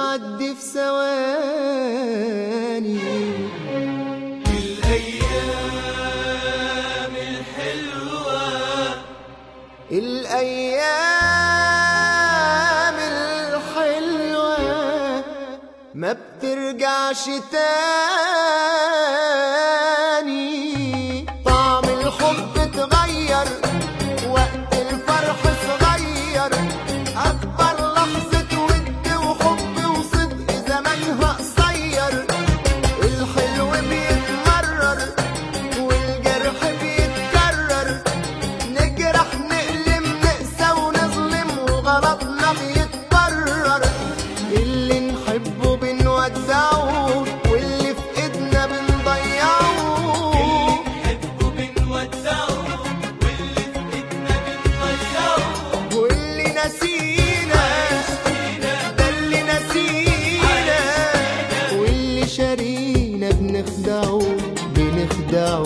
بتعدي في ثواني الأيام الحلوة الأيام الحلوة ما بترجعش تاني طعم الحب اتغير وقت الفرح صغير أكبر لحظة ود وحب وصدق زمانها قصير الحلو بيتمرر والجرح بيتكرر نجرح نألم نقسى ونظلم وغلطنا بيتبرر اللي نحبه بنودعه واللي في ايدنا بنضيعه نحبه بنودعه واللي في إيدنا بنضيعه واللي نسينا ده اللي نسينا واللي شارينا بنخدعه بنخدعه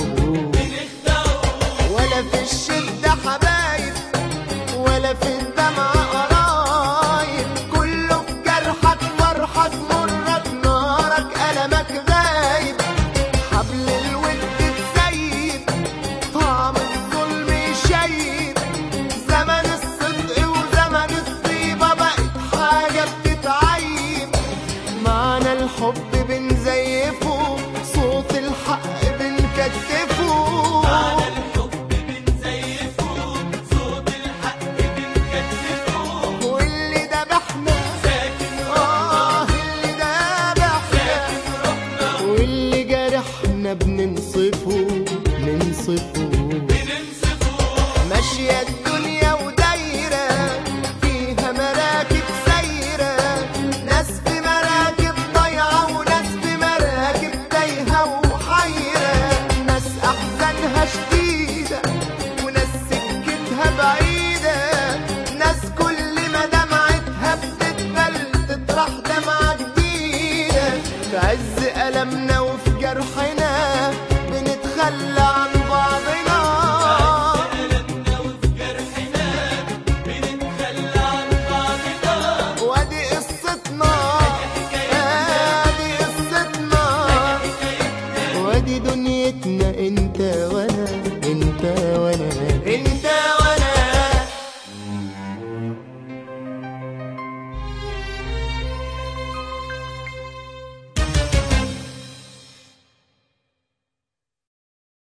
ولا في الشدة حبايب ولا في الدمع قرايب كله في جرحك فرحك مرك نارك ألمك غايب حبل الود تسيب طعم الظلم يشيب زمن الصدق وزمن الطيبة بقت حاجة بتتعيب معنى الحب بنزيفه صوت الحق بنكتفه على الحب بنزيفه صوت الحق بنكتفه واللي ذبحنا ساكن آه اللي ذبحنا واللي جرحنا بننصفه ننصفه بننصفه ماشية الدنيا ودايرة فيها مراكب سايرة ناس في مراكب ضايعة وناس في مراكب تايهة وحيرة ناس أحزانها شديدة وناس سكتها بعيدة ناس كل ما دمعتها بتتبل تطرح دمعة جديدة في عز ألمنا وفي جرحنا بنتخلى عن